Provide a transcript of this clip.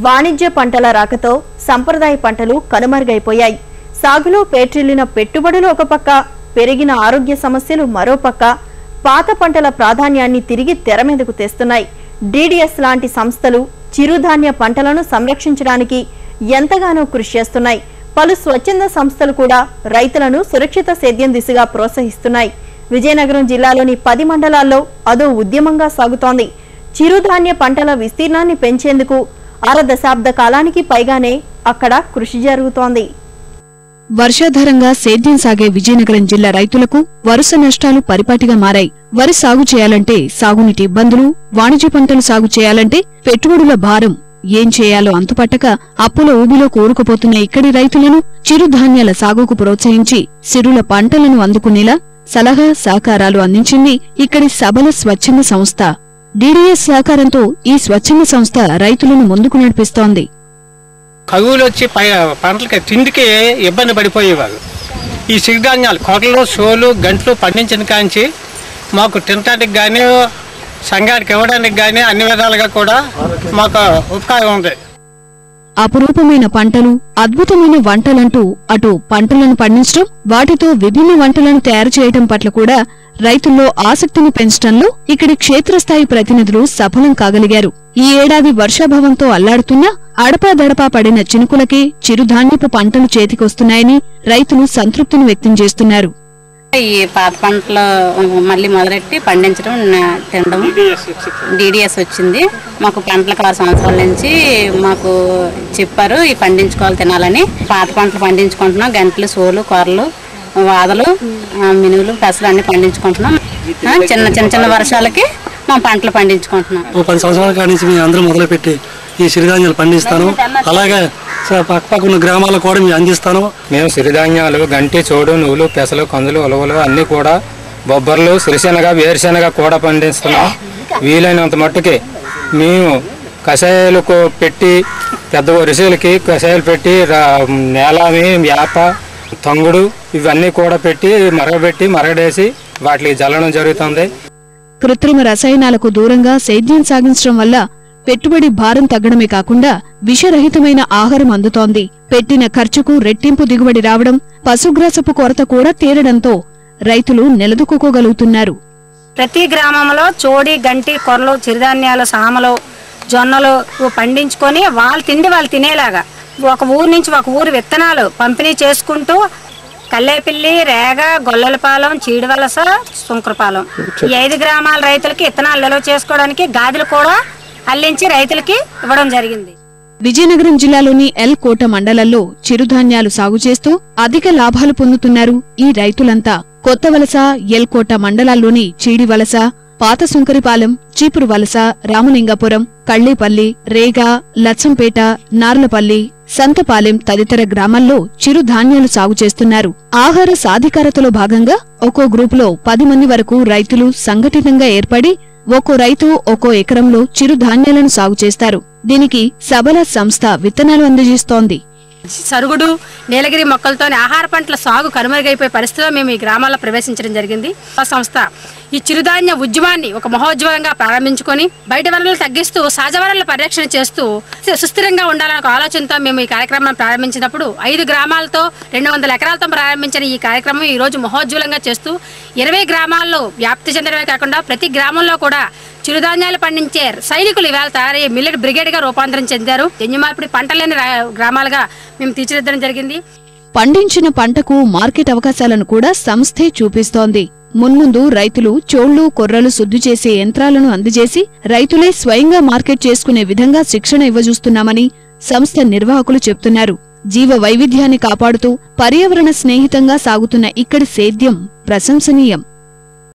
వాణిజ్య పంటల రాకతో సంప్రదాయ పంటలు కనుమరుగైపోయాయి సాగులో పేట్రిల్లిన పెట్టుబడులు ఒక పక్క పెరిగిన ఆరోగ్య సమస్యలు మరో పక్క పాత పంటల ప్రాధాన్యాన్ని తిరిగి తెర మీదకు తెస్తున్నాయి డీడీఎస్ లాంటి సంస్థలు చిరుధాన్య పంటలను సంరక్షించడానికి ఎంతగానో కృషి చేస్తున్నాయి పలు స్వచ్ఛంద సంస్థలు కూడా రైతులను సురక్షిత సేద్యం దిశగా ప్రోత్సహిస్తున్నాయి విజయనగరం జిల్లాలోని పది మండలాల్లో అదో ఉద్యమంగా సాగుతోంది చిరుధాన్య పంటల విస్తీర్ణాన్ని పెంచేందుకు అర దశాబ్ద కాలానికి పైగానే అక్కడ కృషి జరుగుతోంది వర్షాధారంగా సేద్యం సాగే విజయనగరం జిల్లా రైతులకు వరుస నష్టాలు పరిపాటిగా మారాయి వరి సాగు చేయాలంటే సాగునీటి ఇబ్బందులు వాణిజ్య పంటలు సాగు చేయాలంటే పెట్టుబడుల భారం ఏం చేయాలో అంతుపట్టక అప్పుల ఊబిలో కూరుకుపోతున్న ఇక్కడి రైతులను చిరుధాన్యాల సాగుకు ప్రోత్సహించి సిరుల పంటలను అందుకునేలా సలహా సహకారాలు అందించింది ఇక్కడి సబల స్వచ్ఛంద సంస్థ డీడీఎస్ సహకారంతో ఈ స్వచ్ఛంద సంస్థ రైతులను ముందుకు నడిపిస్తోంది కవులు వచ్చి పై పంటలకి తిండికి ఇబ్బంది పడిపోయేవారు ఈ సిరిధాన్యాలు కొరలు సోలు గంటలు పండించిన కాంచి మాకు తినటానికి కానీ సంఘానికి ఇవ్వడానికి కానీ అన్ని విధాలుగా కూడా మాకు ఉపకారం ఉంది అపురూపమైన పంటలు అద్భుతమైన వంటలంటూ అటు పంటలను పండించడం వాటితో విభిన్న వంటలను తయారు చేయడం పట్ల కూడా రైతుల్లో ఆసక్తిని పెంచడంలో ఇక్కడి క్షేత్రస్థాయి ప్రతినిధులు సఫలం కాగలిగారు ఈ ఏడాది వర్షాభావంతో అల్లాడుతున్నా అడపాదడపా పడిన చినుకులకే చిరుధాన్యపు పంటలు చేతికొస్తున్నాయని రైతులు సంతృప్తిని వ్యక్తం చేస్తున్నారు ఈ పాత పంటలు మళ్ళీ మొదలెట్టి పండించడం నా- తినడం డిడిఎస్ వచ్చింది మాకు పంటలకు ఆరు సంవత్సరాల నుంచి మాకు చెప్పారు ఈ పండించుకోవాలి తినాలని పాత పంటలు పండించుకుంటున్నాం గంటలు సోలు కొరలు వాదలు ఆ, మినువులు పెసలు అన్ని పండించుకుంటున్నాం ఆ, చిన్న చిన్న చిన్న వర్షాలకి మా పంటలు పండించుకుంటున్నాం ఓ పది సంవత్సరాల కాడి నుంచి మేము అందరం మొదలుపెట్టి ఈ సిరిధాన్యాలు పండిస్తాను అలాగే స- పక్కపక్క ఉన్న గ్రామాలకు కూడా మేము అందిస్తాను మేము సిరిధాన్యాలు గంటి చోడు నువ్వులు పెసలు కందులు ఉలవలు అన్నీ కూడా బొబ్బర్లు సిరిశనగ వేరుశనగ కూడా పండిస్తున్నాం వీలైనంత మట్టుకి మేము కషాయాలకు పెట్టి పెద్ద వరిసెలకి కషాయాలు పెట్టి రా- నేలామి వేప తంగుడు ఇవన్నీ కూడా పెట్టి మరగబెట్టి మరగడేసి వాటికి జల్లడం జరుగుతుంది కృత్రిమ రసాయనాలకు దూరంగా సేద్యం సాగించడం వల్ల పెట్టుబడి భారం తగ్గడమే కాకుండా విషరహితమైన ఆహారం అందుతోంది పెట్టిన ఖర్చుకు రెట్టింపు దిగుబడి రావడం పశుగ్రాసపు కొరత కూడా తీరడంతో రైతులు నిలదొక్కుకోగలుగుతున్నారు ప్రతి గ్రామంలో చోడి గంటి కొరలు చిరుధాన్యాలు సామలు జొన్నలు ఇవి పండించుకొని వాళ్ళు తిండి వాళ్ళు తినేలాగా ఒక ఊరు నుంచి ఒక ఊరు విత్తనాలు పంపిణీ చేసుకుంటూ కల్లేపిల్లి రేగ గొల్లలపాలెం చీడివలస సుంకరపాలెం ఈ ఐదు గ్రామాల రైతులకి విత్తనాలు నిల్వ చేసుకోవడానికి గాదులు కూడా అల్లించి రైతులకి ఇవ్వడం జరిగింది విజయనగరం జిల్లాలోని ఎల్ కోట మండలంలో చిరుధాన్యాలు సాగు చేస్తూ అధిక లాభాలు పొందుతున్నారు ఈ రైతులంతా కొత్త వలస ఎల్ కోట మండలాల్లోని చీడి వలస పాత సుంకరిపాలెం చీపురు వలస రామలింగపురం కళ్ళేపల్లి రేగా లచ్చంపేట నార్లపల్లి సంతపాలెం తదితర గ్రామాల్లో చిరుధాన్యాలు సాగు చేస్తున్నారు ఆహార సాధికారతలో భాగంగా ఒక్కో గ్రూపులో పది మంది వరకు రైతులు సంఘటితంగా ఏర్పడి ఒక్కో రైతు ఒక్కో ఎకరంలో చిరుధాన్యాలను సాగు చేస్తారు దీనికి సబల సంస్థ విత్తనాలు అందజేస్తోంది సరుగుడు నీలగిరి మొక్కలతో ఆహార పంటల సాగు కనుమరుగైపోయే పరిస్థితిలో మేము ఈ గ్రామాల్లో ప్రవేశించడం జరిగింది ఆ సంస్థ ఈ చిరుధాన్య ఉద్యమాన్ని ఒక మహోజ్వలంగా ప్రారంభించుకొని బయట వనరులు తగ్గిస్తూ సహజ వనరుల పరిరక్షణ చేస్తూ సుస్థిరంగా ఉండాలనే ఒక ఆలోచనతో మేము ఈ కార్యక్రమాన్ని ప్రారంభించినప్పుడు ఐదు గ్రామాలతో రెండు వందల ఎకరాలతో ప్రారంభించిన ఈ కార్యక్రమం ఈ రోజు మహోజ్వలంగా చేస్తూ ఇరవై గ్రామాల్లో వ్యాప్తి చెందడమే కాకుండా ప్రతి గ్రామంలో కూడా చిరుధాన్యాలు పండించే సైనికులు ఇవాళ తయారయ్యే మిల్లెట్ బ్రిగేడ్ గా రూపాంతరం చెందారు జన్యుమార్పిడి పంటలేని రా- గ్రామాలుగా మేము తీర్చిదిద్దడం జరిగింది పండించిన పంటకు మార్కెట్ అవకాశాలను కూడా సంస్థే చూపిస్తోంది మున్ముందు రైతులు చోళ్లు కొర్రలు శుద్ధి చేసే యంత్రాలను అందజేసి రైతులే స్వయంగా మార్కెట్ చేసుకునే విధంగా శిక్షణ ఇవ్వజూస్తున్నామని సంస్థ నిర్వాహకులు చెప్తున్నారు జీవ వైవిధ్యాన్ని కాపాడుతూ పర్యావరణ స్నేహితంగా సాగుతున్న ఇక్కడి సేద్యం ప్రశంసనీయం